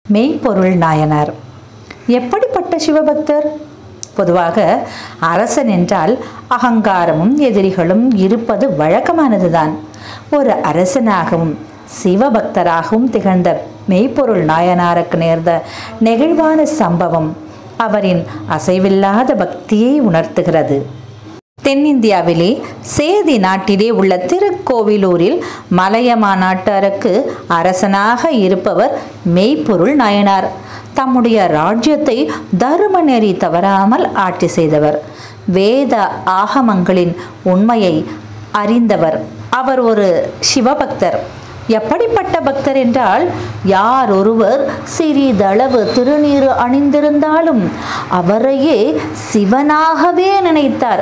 மெய்ப்பொருள் நாயனார் எப்படிப்பட்ட சிவபக்தர் பொதுவாக அரசன் என்றால் அகங்காரமும் எதிரிகளும் இருப்பது வழக்கமானதுதான் ஒரு அரசனாகவும் சிவபக்தராகவும் திகழ்ந்த மெய்ப்பொருள் நாயனாருக்கு நேர்ந்த நெகிழ்வான சம்பவம் அவரின் அசைவில்லாத பக்தியை உணர்த்துகிறது தென்னிந்தியாவிலே சேதி நாட்டிலே உள்ள திருக்கோவிலூரில் மலையமா நாட்டாருக்கு அரசனாக இருப்பவர் மெய்ப்பொருள் நாயனார் தம்முடைய ராஜ்யத்தை தரும நெறி தவறாமல் ஆட்சி செய்தவர் வேத ஆகமங்களின் உண்மையை அறிந்தவர் அவர் ஒரு சிவபக்தர் எப்படிப்பட்ட பக்தர் என்றால் யார் ஒருவர் சிறிதளவு திருநீறு அணிந்திருந்தாலும் அவரையே சிவனாகவே நினைத்தார்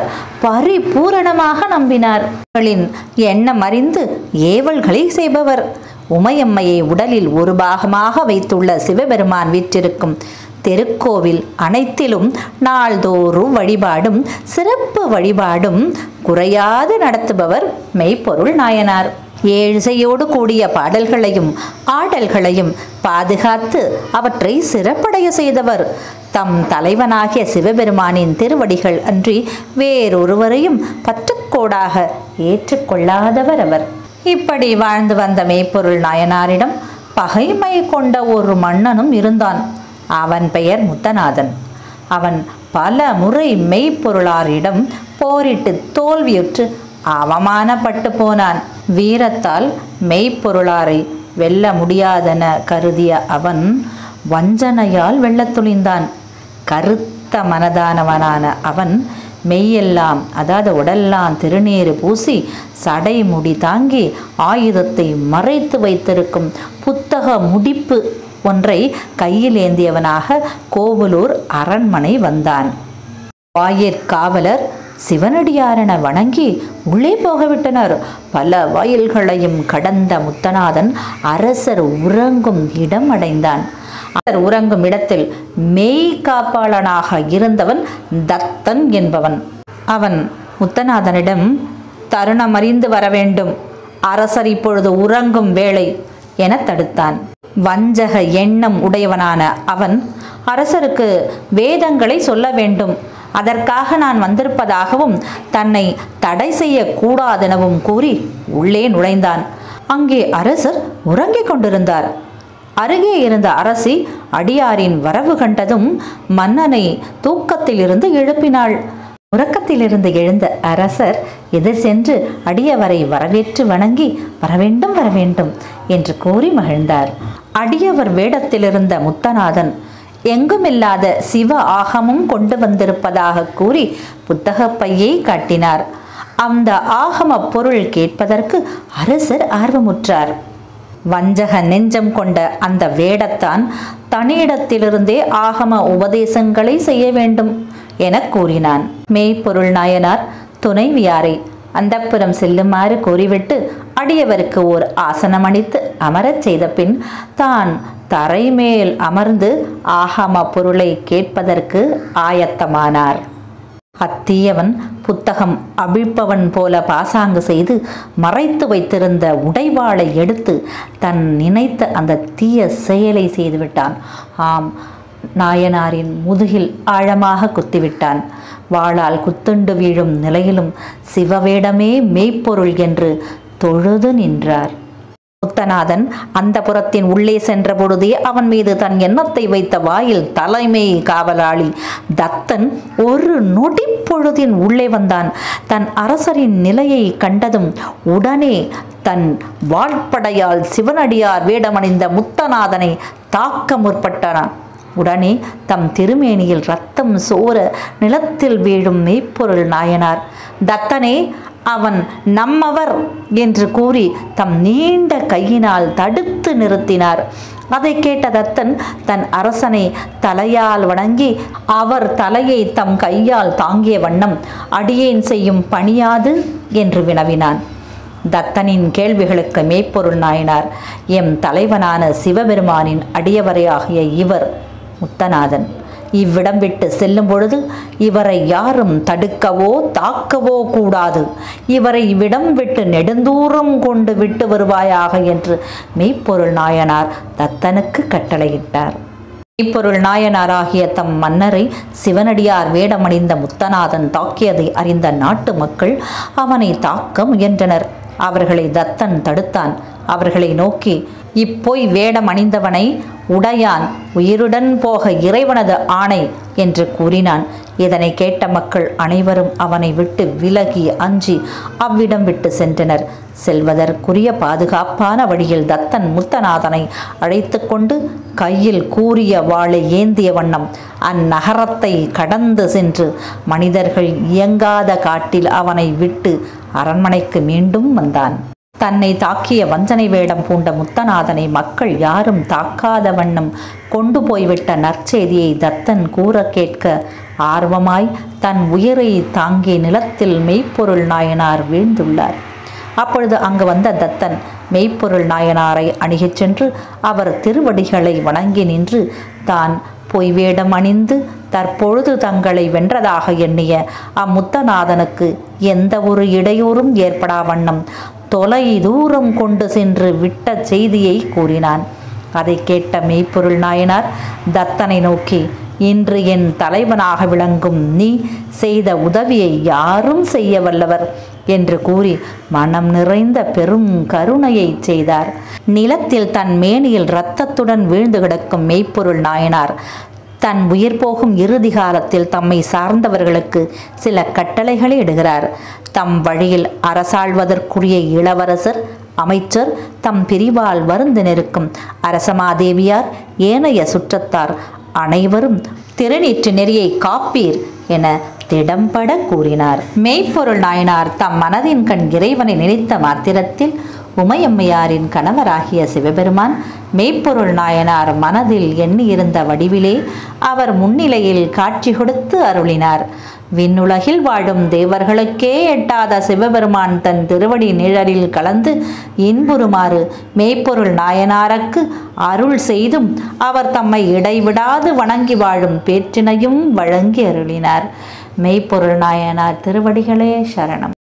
பரிபூரணமாக நம்பினார் அவர்களின் எண்ணம் அறிந்து ஏவல்களை செய்பவர் உமையம்மையை உடலில் ஒரு பாகமாக வைத்துள்ள சிவபெருமான் வீற்றிருக்கும் திருக்கோவில் அனைத்திலும் நாள்தோறும் வழிபாடும் சிறப்பு வழிபாடும் குறையாது நடத்துபவர் மெய்ப்பொருள் நாயனார் ஏழ்சையோடு கூடிய பாடல்களையும் ஆடல்களையும் பாதுகாத்து அவற்றை சிறப்படைய செய்தவர் தம் தலைவனாகிய சிவபெருமானின் திருவடிகள் அன்றி வேறொருவரையும் பற்றுக்கோடாக ஏற்றுக்கொள்ளாதவர் அவர் இப்படி வாழ்ந்து வந்த மெய்ப்பொருள் நாயனாரிடம் பகைமை கொண்ட ஒரு மன்னனும் இருந்தான் அவன் பெயர் முத்தநாதன் அவன் பல முறை மெய்ப்பொருளாரிடம் போரிட்டு தோல்வியுற்று அவமானப்பட்டு போனான் வீரத்தால் மெய்ப்பொருளாரை வெல்ல முடியாதென கருதிய அவன் வஞ்சனையால் வெல்லத் துணிந்தான் கருத்த மனதானவனான அவன் மெய்யெல்லாம் அதாவது உடெல்லாம் திருநீறு பூசி சடைமுடி தாங்கி ஆயுதத்தை மறைத்து வைத்திருக்கும் புத்தக முடிப்பு ஒன்றை கையில் ஏந்தியவனாக கோவலூர் அரண்மனை வந்தான் வாயிற்காவலர் சிவனடியாரென வணங்கி உள்ளே போகவிட்டனர் பல வாயில்களையும் கடந்த முத்தநாதன் அரசர் உறங்கும் இடம் அடைந்தான் அரசர் உறங்கும் இடத்தில் மெய் காப்பாளனாக இருந்தவன் தத்தன் என்பவன் அவன் முத்தநாதனிடம் தருணமறிந்து வர வேண்டும் அரசர் இப்பொழுது உறங்கும் வேளை என தடுத்தான் வஞ்சக எண்ணம் உடையவனான அவன் அரசருக்கு வேதங்களை சொல்ல வேண்டும் அதற்காக நான் வந்திருப்பதாகவும் தன்னை தடை செய்யக்கூடாதெனவும் கூறி உள்ளே நுழைந்தான் அங்கே அரசர் உறங்கிக் கொண்டிருந்தார் அருகே இருந்த அரசி அடியாரின் வரவு கண்டதும் மன்னனை தூக்கத்திலிருந்து எழுப்பினாள் உறக்கத்திலிருந்து எழுந்த அரசர் எதிர் சென்று அடியவரை வரவேற்று வணங்கி வரவேண்டும் வரவேண்டும் என்று கூறி மகிழ்ந்தார் அடியவர் வேடத்திலிருந்த முத்தநாதன் எங்குமில்லாத சிவ ஆகமும் கொண்டு வந்திருப்பதாக கூறி புத்தகப் பையை காட்டினார் அந்த ஆகம பொருள் கேட்பதற்கு அரசர் ஆர்வமுற்றார் வஞ்சக நெஞ்சம் கொண்ட அந்த வேடத்தான் தனியிடத்திலிருந்தே ஆகம உபதேசங்களை செய்ய வேண்டும் என கூறினான் மெய்ப்பொருள் நாயனார் துணைவியாரை அந்தப்புறம் செல்லுமாறு கூறிவிட்டு அடியவருக்கு ஓர் ஆசனம் அளித்து அமரச் செய்த பின் தான் தரைமேல் அமர்ந்து ஆகம பொருளை கேட்பதற்கு ஆயத்தமானார் அத்தீயவன் புத்தகம் அவிழ்ப்பவன் போல பாசாங்கு செய்து மறைத்து வைத்திருந்த உடைவாளை எடுத்து தன் நினைத்த அந்த தீய செயலை செய்துவிட்டான் ஆம் நாயனாரின் முதுகில் ஆழமாக குத்திவிட்டான் வாளால் குத்துண்டு வீழும் நிலையிலும் சிவவேடமே மெய்ப்பொருள் என்று தொழுது நின்றார் முத்தநாதன் அந்த புறத்தின் உள்ளே சென்ற பொழுதே அவன் மீது தன் எண்ணத்தை வைத்த வாயில் தலைமை காவலாளி தத்தன் ஒரு நொடி பொழுதின் உள்ளே வந்தான் தன் அரசரின் நிலையை கண்டதும் உடனே தன் வாழ்படையால் சிவனடியார் வேடமணிந்த முத்தநாதனை தாக்க முற்பட்டான் உடனே தம் திருமேனியில் ரத்தம் சோர நிலத்தில் வீழும் மெய்ப்பொருள் நாயனார் தத்தனே அவன் நம்மவர் என்று கூறி தம் நீண்ட கையினால் தடுத்து நிறுத்தினார் அதை கேட்ட தத்தன் தன் அரசனை தலையால் வணங்கி அவர் தலையை தம் கையால் தாங்கிய வண்ணம் அடியேன் செய்யும் பணியாது என்று வினவினான் தத்தனின் கேள்விகளுக்கு மேய்ப்பொருள் நாயனார் எம் தலைவனான சிவபெருமானின் அடியவரையாகிய இவர் முத்தநாதன் இவ்விடம் விட்டு செல்லும் பொழுது இவரை யாரும் தடுக்கவோ தாக்கவோ கூடாது இவரை இவ்விடம் விட்டு நெடுந்தூரம் கொண்டு விட்டு வருவாயாக என்று மெய்ப்பொருள் நாயனார் தத்தனுக்கு கட்டளையிட்டார் இப்பொருள் நாயனாராகிய தம் மன்னரை சிவனடியார் வேடமணிந்த முத்தநாதன் தாக்கியதை அறிந்த நாட்டு மக்கள் அவனை தாக்க முயன்றனர் அவர்களை தத்தன் தடுத்தான் அவர்களை நோக்கி இப்பொய் வேடம் அணிந்தவனை உடையான் உயிருடன் போக இறைவனது ஆணை என்று கூறினான் இதனை கேட்ட மக்கள் அனைவரும் அவனை விட்டு விலகி அஞ்சி அவ்விடம் விட்டு சென்றனர் செல்வதற்குரிய பாதுகாப்பான வழியில் தத்தன் முத்தநாதனை அழைத்து கொண்டு கையில் கூறிய வாளை ஏந்திய வண்ணம் அந்நகரத்தை கடந்து சென்று மனிதர்கள் இயங்காத காட்டில் அவனை விட்டு அரண்மனைக்கு மீண்டும் வந்தான் தன்னை தாக்கிய வஞ்சனை வேடம் பூண்ட முத்தநாதனை மக்கள் யாரும் தாக்காத வண்ணம் கொண்டு போய்விட்ட நற்செய்தியை தத்தன் கூற கேட்க ஆர்வமாய் தன் உயிரை தாங்கிய நிலத்தில் மெய்ப்பொருள் நாயனார் வீழ்ந்துள்ளார் அப்பொழுது அங்கு வந்த தத்தன் மெய்ப்பொருள் நாயனாரை அணுகிச் சென்று அவர் திருவடிகளை வணங்கி நின்று தான் பொய் வேடம் அணிந்து தற்பொழுது தங்களை வென்றதாக எண்ணிய அம்முத்தநாதனுக்கு எந்த ஒரு இடையூறும் ஏற்படா வண்ணம் தொலை தூரம் கொண்டு சென்று விட்ட செய்தியை கூறினான் அதை கேட்ட மெய்ப்பொருள் நாயனார் தத்தனை நோக்கி இன்று என் தலைவனாக விளங்கும் நீ செய்த உதவியை யாரும் செய்ய வல்லவர் என்று கூறி மனம் நிறைந்த பெரும் கருணையை செய்தார் நிலத்தில் தன் மேனியில் இரத்தத்துடன் வீழ்ந்து கிடக்கும் மெய்ப்பொருள் நாயனார் தன் உயிர் போகும் இறுதி காலத்தில் தம்மை சார்ந்தவர்களுக்கு சில கட்டளைகளை இடுகிறார் தம் வழியில் அரசாள்வதற்குரிய இளவரசர் அமைச்சர் தம் பிரிவால் வருந்து நிற்கும் அரசமாதேவியார் ஏனைய சுற்றத்தார் அனைவரும் திருநீற்று நெறியை காப்பீர் என திடம்பட கூறினார் மெய்ப்பொருள் நாயனார் தம் மனதின் கண் இறைவனை நினைத்த மாத்திரத்தில் உமையம்மையாரின் கணவராகிய சிவபெருமான் மெய்ப்பொருள் நாயனார் மனதில் எண்ணியிருந்த வடிவிலே அவர் முன்னிலையில் காட்சி கொடுத்து அருளினார் விண்ணுலகில் வாழும் தேவர்களுக்கே எட்டாத சிவபெருமான் தன் திருவடி நிழலில் கலந்து இன்புறுமாறு மெய்ப்பொருள் நாயனாருக்கு அருள் செய்தும் அவர் தம்மை இடைவிடாது வணங்கி வாழும் பேற்றினையும் வழங்கி அருளினார் மெய்ப்பொருள் நாயனார் திருவடிகளே சரணம்